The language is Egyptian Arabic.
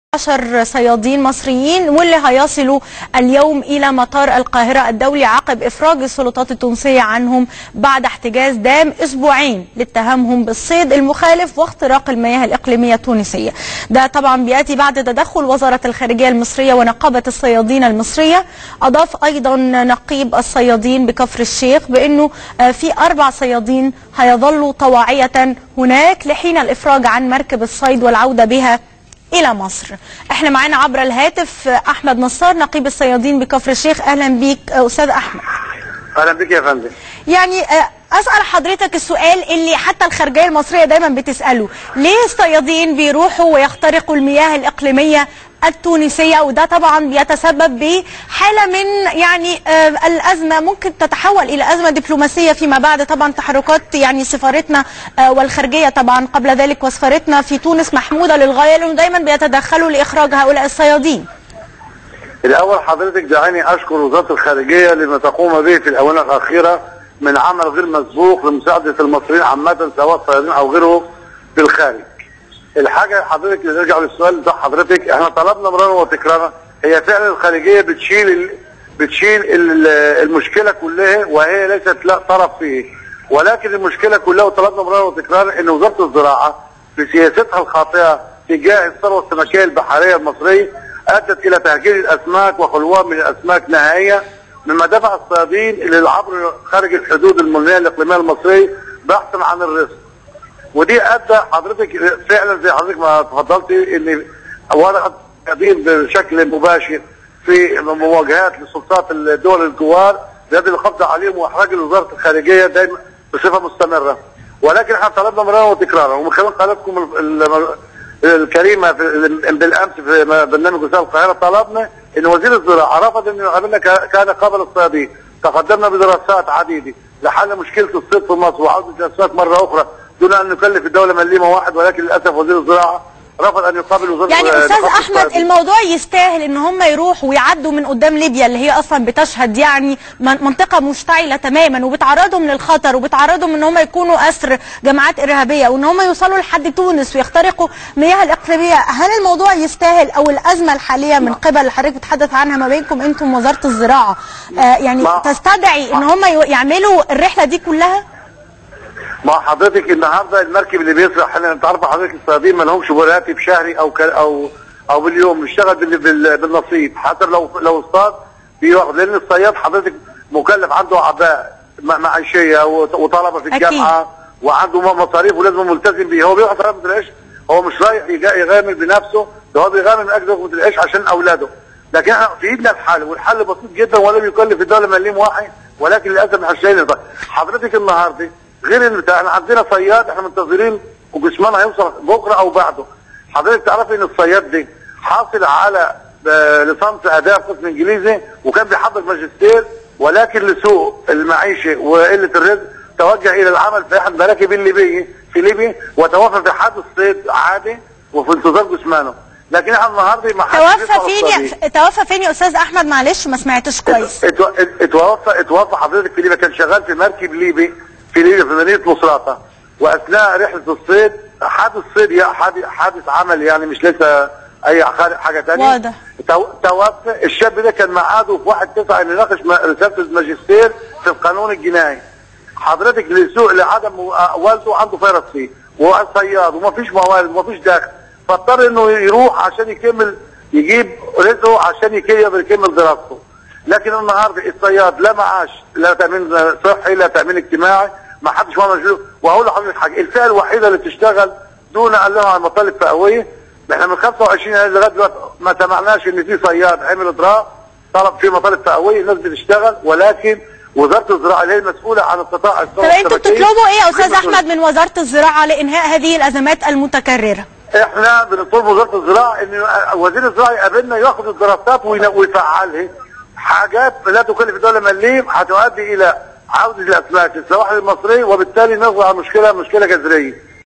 عشر صيادين مصريين واللي هيصلوا اليوم إلى مطار القاهرة الدولي عقب إفراج السلطات التونسية عنهم بعد احتجاز دام أسبوعين لاتهامهم بالصيد المخالف واختراق المياه الإقليمية التونسية ده طبعا بيأتي بعد تدخل وزارة الخارجية المصرية ونقابة الصيادين المصرية أضاف أيضا نقيب الصيادين بكفر الشيخ بأنه في أربع صيادين هيظلوا طواعية هناك لحين الإفراج عن مركب الصيد والعودة بها الى مصر احنا معانا عبر الهاتف احمد نصار نقيب الصيادين بكفر الشيخ اهلا بيك استاذ احمد اهلا بك يا فندم يعني اسال حضرتك السؤال اللي حتى الخارجيه المصريه دايما بتساله ليه الصيادين بيروحوا ويخترقوا المياه الاقليميه التونسية وده طبعا بيتسبب بحالة من يعني آه الأزمة ممكن تتحول إلى أزمة دبلوماسية فيما بعد طبعا تحركات يعني سفارتنا آه والخارجية طبعا قبل ذلك وسفارتنا في تونس محمودة للغاية لأنهم دايما بيتدخلوا لإخراج هؤلاء الصيادين الأول حضرتك دعاني أشكر وزارة الخارجية لما تقوم به في الآونة الأخيرة من عمل غير مسبوق لمساعدة المصريين عامة سواء صيادين أو غيرهم في الخارج الحاجه حضرتك نرجع للسؤال بتاع حضرتك احنا طلبنا مرارا وتكرارا هي فعلا الخارجيه بتشيل ال... بتشيل ال... المشكله كلها وهي ليست لا طرف فيه ولكن المشكله كلها وطلبنا مرارا وتكرارا ان وزاره الزراعه بسياستها الخاطئه تجاه الثروه السمكيه البحريه المصريه ادت الى تهجير الاسماك وخلوها من الاسماك نهائيا مما دفع الصيادين الى العبر خارج الحدود المنيه الاقليميه المصريه بحثا عن الرزق ودي ادى حضرتك فعلا زي حضرتك ما تفضلتي ان ورقه تقديم بشكل مباشر في مواجهات لسلطات الدول الجوار بيد القبض عليهم واحراج وزاره الخارجيه دايما بصفه مستمره ولكن احنا طلبنا مرارا وتكرارا ومن خلال قناتكم الكريمه بالامس في برنامج وسائل القاهره طلبنا ان وزير الزراعه رفض انه يقابلنا كان قبل الصيادين تقدمنا بدراسات عديده لحل مشكله الصيد في مصر وعوده الاسماك مره اخرى دون ان نكلف الدوله مليمه واحد ولكن للاسف وزير الزراعه رفض ان يقابل وزاره يعني استاذ احمد الموضوع يستاهل ان هم يروحوا ويعدوا من قدام ليبيا اللي هي اصلا بتشهد يعني منطقه مشتعله تماما وبتعرضهم للخطر وبتعرضهم ان هم يكونوا اسر جماعات ارهابيه وان هم يوصلوا لحد تونس ويخترقوا مياه الاقليميه هل الموضوع يستاهل او الازمه الحاليه من قبل اللي حضرتك بتتحدث عنها ما بينكم انتم وزاره الزراعه آه يعني تستدعي ان هم يعملوا الرحله دي كلها؟ ما حضرتك النهارده المركب اللي بيسرح انت عارفه حضرتك الصيادين ما لهمش راتب شهري او او او باليوم بيشتغل بالنصيب حتى لو لو اصطاد بياخد لان الصياد حضرتك مكلف عنده اعباء معيشيه وطلبه في الجامعه أكيد. وعنده مصاريف ولازم ملتزم بيه هو بياخد راتب العيش هو مش رايح يغامر بنفسه ده هو بيغامر من اجل راتب العيش عشان اولاده لكن احنا في ايدنا الحل والحل بسيط جدا ولم يكلف الدوله مليم واحد ولكن للاسف احنا مش لاقيين حضرتك النهارده غير ان احنا عندنا صياد احنا منتظرين وجسمنا هيوصل بكره او بعده حضرتك تعرفي ان الصياد دي حاصل على ليسانس اداء قسم انجليزي وكان بيحضر ماجستير ولكن لسوء المعيشه وقله الرزق توجه الى العمل في احد مراكب الليبيه في ليبيا وتوفى في حادث صيد عادي وفي انتظار جسمانه لكن احنا النهارده ما توفى فين توفى فين يا استاذ احمد معلش ما سمعتش كويس اتوفى اتوفى حضرتك في ليبيا كان شغال في مركب ليبي في ليبيا في مدينه مصراته واثناء رحله الصيد حادث صيد يا حادث عمل يعني مش لسه اي حاجه ثانيه واضح توفى الشاب ده كان معاده في 1 9 انه يناقش رساله الماجستير في القانون الجنائي حضرتك لسوء لعدم والده عنده فيروس سي وصياد ومفيش موارد ومفيش دخل فاضطر انه يروح عشان يكمل يجيب رزقه عشان يقدر يكمل دراسته لكن النهارده الصياد لا معاش لا تامين صحي لا تامين اجتماعي ما حدش هو مشغول وهقول لحضرتك حاجه الفئه الوحيده اللي تشتغل دون ان لها على مطالب فئويه احنا من 25 لغايه دلوقتي ما سمعناش ان في صياد عمل اضرار طلب في مطالب فئويه الناس بتشتغل ولكن وزاره الزراعه اللي هي المسؤوله عن القطاع طب انتوا بتطلبوا ايه يا استاذ احمد من وزاره الزراعه لانهاء هذه الازمات المتكرره؟ احنا بنطلب وزاره الزراعه ان وزير الزراعه يقابلنا ياخد الدراسات ويفعلها حاجات لا تكلف الدوله مليم هتؤدي الى عوده الاسماك السواحل المصريه وبالتالي نقضي على مشكله مشكله جذريه